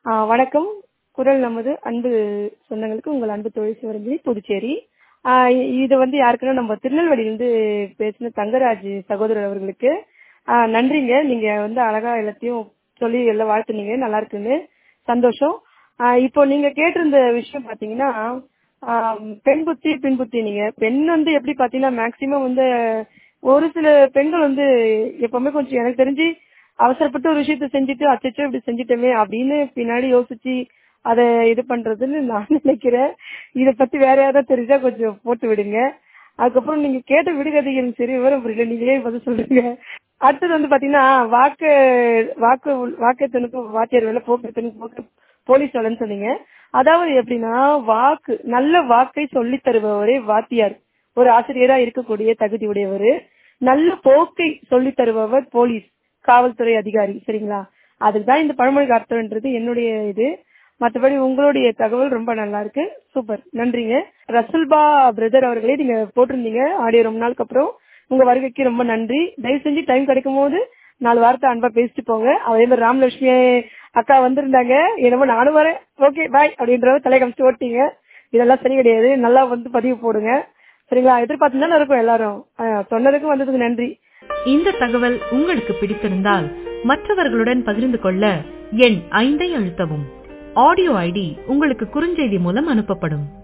ஆ, வணக்கம் குரல் நமது அன்பு சொந்தங்களுக்கு உங்கள் அன்பு தொழில் சிவரஞ்சனி புதுச்சேரி ஆ, இ- இது வந்து யாருக்குன்னா நம்ம திருநெல்வேலியிலிருந்து பேசின தங்கராஜ் சகோதரர் அவர்களுக்கு ஆ, நன்றிங்க நீங்க வந்து அழகா எல்லாத்தையும் சொல்லி எல்லாம் வாழ்த்துனீங்க நல்லா இருக்குன்னு சந்தோஷம் ஆ, இப்போ நீங்க கேட்டிருந்த விஷயம் பாத்தீங்கன்னா ஆ, பெண் புத்தி பின் புத்தி நீங்க பெண் வந்து எப்படி பாத்தீங்கன்னா மேக்சிமம் வந்து ஒரு சில பெண்கள் வந்து எப்பவுமே கொஞ்சம் எனக்கு தெரிஞ்சு அவசரப்பட்டு ஒரு விஷயத்த செஞ்சுட்டு அச்சச்சோ இப்படி செஞ்சுட்டோமே அப்படின்னு பின்னாடி யோசிச்சு அதை இது பண்றதுன்னு நான் நினைக்கிறேன் இத பத்தி வேற யாராவது தெரிஞ்சா கொஞ்சம் போட்டு விடுங்க அதுக்கப்புறம் நீங்க கேட்ட விடுகதைகள் எனக்கு சரி விவரம் புரியல நீங்களே பதில் சொல்லுங்க அடுத்தது வந்து பாத்தீங்கன்னா வாக்கு வாக்கு வாக்கெத்தனுக்கும் வாத்தியார் வேலை போக்குவரத்துக்கும் போக்கு போலீஸ் வேலைன்னு சொன்னீங்க அதாவது எப்படின்னா வாக்கு நல்ல வாக்கை சொல்லித் தருபவரே வாத்தியார் ஒரு ஆசிரியரா இருக்கக்கூடிய தகுதி உடையவர் நல்ல போக்கை சொல்லித் தருபவர் போலீஸ் காவல்துறை அதிகாரி சரிங்களா அதுதான் இந்த பழமொழி அர்த்தம்ன்றது என்னுடைய இது மற்றபடி உங்களுடைய தகவல் ரொம்ப நல்லா இருக்கு சூப்பர் நன்றிங்க ரசுல்பா பிரதர் அவர்களே நீங்க போட்டிருந்தீங்க ஆடியோ ரொம்ப நாளுக்கு அப்புறம் உங்க வருகைக்கு ரொம்ப நன்றி தயவு செஞ்சு டைம் கிடைக்கும் போது நாலு வார்த்தை அன்பா பேசிட்டு போங்க அதே மாதிரி ராமலட்சுமி அக்கா வந்திருந்தாங்க என்னமோ நானும் வரேன் ஓகே பாய் அப்படின்ற தலை கமிச்சு ஓட்டிங்க இதெல்லாம் சரி கிடையாது நல்லா வந்து பதிவு போடுங்க சரிங்களா எதிர்பார்த்து தானே இருக்கும் எல்லாரும் ஆ, சொன்னதுக்கும் வந்ததுக்கு நன்றி இந்த தகவல் உங்களுக்கு பிடித்திருந்தால் மற்றவர்களுடன் பகிர்ந்து கொள்ள எண் ஐந்தை அழுத்தவும் ஆடியோ ஐடி உங்களுக்கு குறுஞ்செய்தி மூலம் அனுப்பப்படும்